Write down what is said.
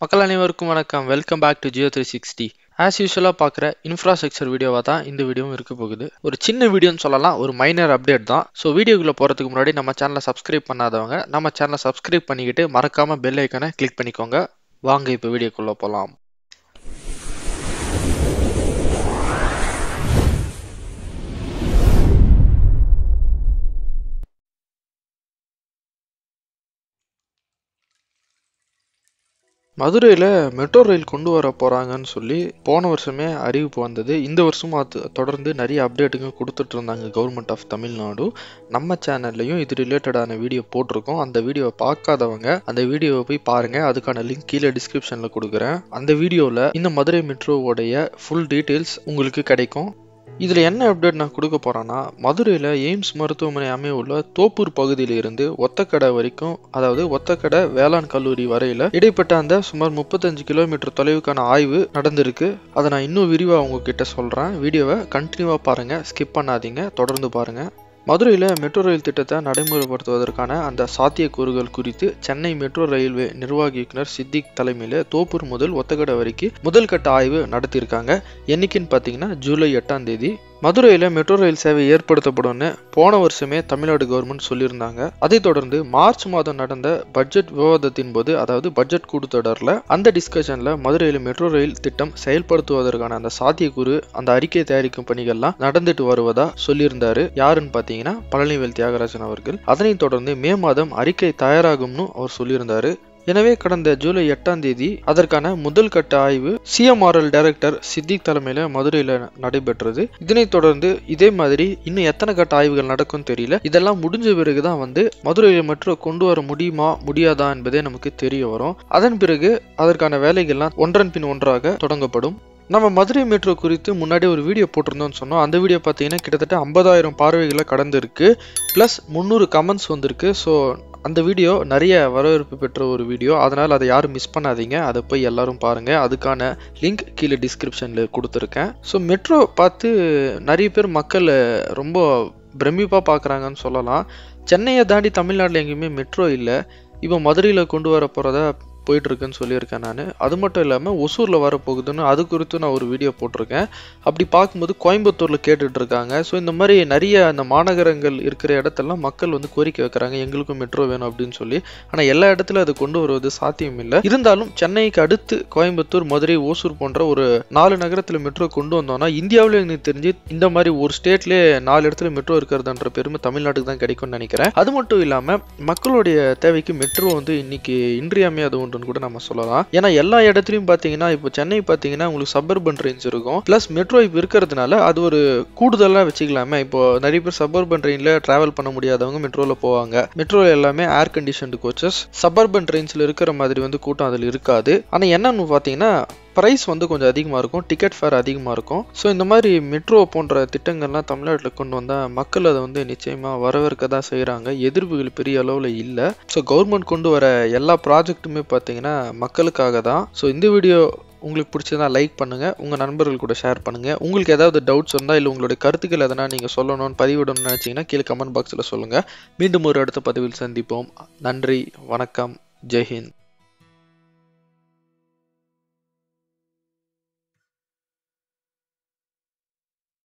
மக்கள் அனைவருக்கும் வணக்கம் welcome back to Jio three sixty as யூஸ்வலாக பார்க்குற இன்ஃப்ராஸ்ட்ரக்சர் வீடியோவாக தான் இந்த வீடியோவும் இருக்க போகுது ஒரு சின்ன வீடியோன்னு சொல்லலாம் ஒரு மைனர் அப்டேட் தான் ஸோ வீடியோக்குள்ளே போகிறதுக்கு முன்னாடி நம்ம சேனலை சப்ஸ்கிரைப் பண்ணாதவங்க நம்ம சேனலை சப்ஸ்கிரைப் பண்ணிக்கிட்டு மறக்காமல் பெல் ஐக்கனை கிளிக் பண்ணிக்கோங்க வாங்க இப்போ வீடியோக்குள்ளே போகலாம் மதுரையில் மெட்ரோ ரயில் கொண்டு வர போகிறாங்கன்னு சொல்லி போன வருஷமே அறிவிப்பு வந்தது இந்த வருஷமும் அது தொடர்ந்து நிறைய அப்டேட்டுங்க கொடுத்துட்டு இருந்தாங்க கவர்மெண்ட் ஆஃப் தமிழ்நாடு நம்ம சேனல்லையும் இது ரிலேட்டடான வீடியோ போட்டிருக்கோம் அந்த வீடியோவை பார்க்காதவங்க அந்த வீடியோவை போய் பாருங்கள் அதுக்கான லிங்க் கீழே டிஸ்கிரிப்ஷனில் கொடுக்குறேன் அந்த வீடியோவில் இந்த மதுரை மெட்ரோவோடைய ஃபுல் டீட்டெயில்ஸ் உங்களுக்கு கிடைக்கும் இதில் என்ன அப்டேட் நான் கொடுக்க போகிறேன்னா மதுரையில் எய்ம்ஸ் மருத்துவமனை அமைய உள்ள தோப்பூர் பகுதியில் இருந்து ஒத்தக்கடை வரைக்கும் அதாவது ஒத்தக்கடை வேளாண் கல்லூரி வரையில் இடைப்பட்ட அந்த சுமார் முப்பத்தஞ்சு கிலோமீட்டர் தொலைவுக்கான ஆய்வு நடந்திருக்கு அதை நான் இன்னும் விரிவாக உங்ககிட்ட சொல்கிறேன் வீடியோவை கண்டினியூவாக பாருங்கள் ஸ்கிப் பண்ணாதீங்க தொடர்ந்து பாருங்கள் மதுரையில் மெட்ரோ ரயில் திட்டத்தை நடைமுறைப்படுத்துவதற்கான அந்த சாத்தியக்கூறுகள் குறித்து சென்னை மெட்ரோ ரயில்வே நிர்வாக இயக்குனர் சித்திக் தலைமையில் தோப்பூர் முதல் ஒத்தக்கடை வரைக்கும் முதல் கட்ட ஆய்வு நடத்தியிருக்காங்க என்னைக்குன்னு பார்த்தீங்கன்னா ஜூலை எட்டாம் தேதி மதுரையில் மெட்ரோ ரயில் சேவை ஏற்படுத்தப்படும்னு போன வருஷமே தமிழ்நாடு கவர்மெண்ட் சொல்லியிருந்தாங்க அதைத் தொடர்ந்து மார்ச் மாதம் நடந்த பட்ஜெட் விவாதத்தின் போது அதாவது பட்ஜெட் கூட்டத்தொடரில் அந்த டிஸ்கஷனில் மதுரையில் மெட்ரோ ரயில் திட்டம் செயல்படுத்துவதற்கான அந்த சாத்தியக்கூறு அந்த அறிக்கை தயாரிக்கும் பணிகள்லாம் நடந்துட்டு வருவதா சொல்லியிருந்தாரு யாருன்னு பார்த்தீங்கன்னா பழனிவேல் தியாகராஜன் அவர்கள் அதனைத் தொடர்ந்து மே மாதம் அறிக்கை தயாராகும்னு அவர் சொல்லியிருந்தாரு எனவே கடந்த ஜூலை எட்டாம் தேதி அதற்கான முதல் கட்ட ஆய்வு சிஎம்ஆர்எல் டைரக்டர் சித்திக் தலைமையில மதுரையில நடைபெற்றது இதனைத் தொடர்ந்து இதே மாதிரி இன்னும் எத்தனை கட்ட ஆய்வுகள் நடக்கும் தெரியல இதெல்லாம் முடிஞ்ச பிறகுதான் வந்து மதுரையில மெட்ரோ கொண்டு வர முடியுமா முடியாதா என்பதே நமக்கு தெரிய வரும் அதன் பிறகு அதற்கான வேலைகள்லாம் ஒன்றன் பின் ஒன்றாக தொடங்கப்படும் நம்ம மதுரை மெட்ரோ குறித்து முன்னாடி ஒரு வீடியோ போட்டிருந்தோம்னு சொன்னோம் அந்த வீடியோ பார்த்தீங்கன்னா கிட்டத்தட்ட ஐம்பதாயிரம் பார்வைகளை கடந்திருக்கு ப்ளஸ் முந்நூறு கமெண்ட்ஸ் வந்திருக்கு ஸோ அந்த வீடியோ நிறைய வரவேற்பு பெற்ற ஒரு வீடியோ அதனால் அதை யாரும் மிஸ் பண்ணாதீங்க அதை போய் எல்லாரும் பாருங்கள் அதுக்கான லிங்க் கீழே டிஸ்கிரிப்ஷனில் கொடுத்துருக்கேன் ஸோ மெட்ரோ பார்த்து நிறைய பேர் மக்கள் ரொம்ப பிரமிப்பாக பார்க்குறாங்கன்னு சொல்லலாம் சென்னையை தாண்டி தமிழ்நாட்டில் எங்கேயுமே மெட்ரோ இல்லை இப்போ மதுரையில் கொண்டு வர போகிறதா போயிட்டு இருக்குன்னு சொல்லியிருக்கேன் நான் அது மட்டும் இல்லாமல் ஒசூரில் வர போகுதுன்னு அது குறித்து நான் ஒரு வீடியோ போட்டிருக்கேன் அப்படி பார்க்கும்போது கோயம்புத்தூரில் கேட்டுட்டு இருக்காங்க ஸோ இந்த மாதிரி நிறைய அந்த மாநகரங்கள் இருக்கிற இடத்தெல்லாம் மக்கள் வந்து கோரிக்கை வைக்கிறாங்க எங்களுக்கும் மெட்ரோ வேணும் அப்படின்னு சொல்லி ஆனால் எல்லா இடத்துல அது கொண்டு வருவது சாத்தியம் இல்லை இருந்தாலும் சென்னைக்கு அடுத்து கோயம்புத்தூர் மதுரை ஓசூர் போன்ற ஒரு நாலு நகரத்தில் மெட்ரோ கொண்டு வந்தோம்னா இந்தியாவில் எனக்கு தெரிஞ்சு இந்த மாதிரி ஒரு ஸ்டேட்லேயே நாலு இடத்துல மெட்ரோ இருக்கிறதுன்ற பெருமை தமிழ்நாட்டுக்கு தான் கிடைக்கும்னு நினைக்கிறேன் அது மட்டும் இல்லாமல் மக்களுடைய தேவைக்கு மெட்ரோ வந்து இன்னைக்கு இன்றியமையாத ஒன்று ஒன்றுன்னு கூட நம்ம சொல்லலாம் ஏன்னா எல்லா இடத்துலையும் பார்த்தீங்கன்னா இப்போ சென்னை பார்த்தீங்கன்னா உங்களுக்கு சபர்பன் ரேஞ்ச் இருக்கும் ப்ளஸ் மெட்ரோ இப்போ இருக்கிறதுனால அது ஒரு கூடுதலாக வச்சுக்கலாமே இப்போ நிறைய பேர் சபர்பன் ட்ரெயினில் ட்ராவல் பண்ண முடியாதவங்க மெட்ரோவில் போவாங்க மெட்ரோவில் எல்லாமே ஏர் கண்டிஷன்டு கோச்சஸ் சபர்பன் ட்ரெயின்ஸில் இருக்கிற மாதிரி வந்து கூட்டம் அதில் இருக்காது ஆனால் என்னன்னு பார்த்தீங்கன்னா ப்ரைஸ் வந்து கொஞ்சம் அதிகமாக இருக்கும் டிக்கெட் ஃபேர் அதிகமாக இருக்கும் ஸோ இந்த மாதிரி மெட்ரோ போன்ற திட்டங்கள்லாம் தமிழ்நாட்டில் கொண்டு வந்தால் மக்கள் அதை வந்து நிச்சயமாக வரவேற்க தான் செய்கிறாங்க எதிர்ப்புகள் பெரிய அளவில் இல்லை ஸோ கவர்மெண்ட் கொண்டு வர எல்லா ப்ராஜெக்ட்டுமே பார்த்தீங்கன்னா மக்களுக்காக தான் ஸோ இந்த வீடியோ உங்களுக்கு பிடிச்சதா லைக் பண்ணுங்கள் உங்கள் நண்பர்கள் கூட ஷேர் பண்ணுங்கள் உங்களுக்கு ஏதாவது டவுட்ஸ் இருந்தால் இல்லை உங்களுடைய கருத்துக்கள் எதனா நீங்கள் சொல்லணும்னு பதிவிடணும்னு நினச்சிங்கன்னா கீழே கமெண்ட் பாக்ஸில் சொல்லுங்கள் மீண்டும் ஒரு அடுத்த பதிவில் சந்திப்போம் நன்றி வணக்கம் ஜெய்ஹிந்த்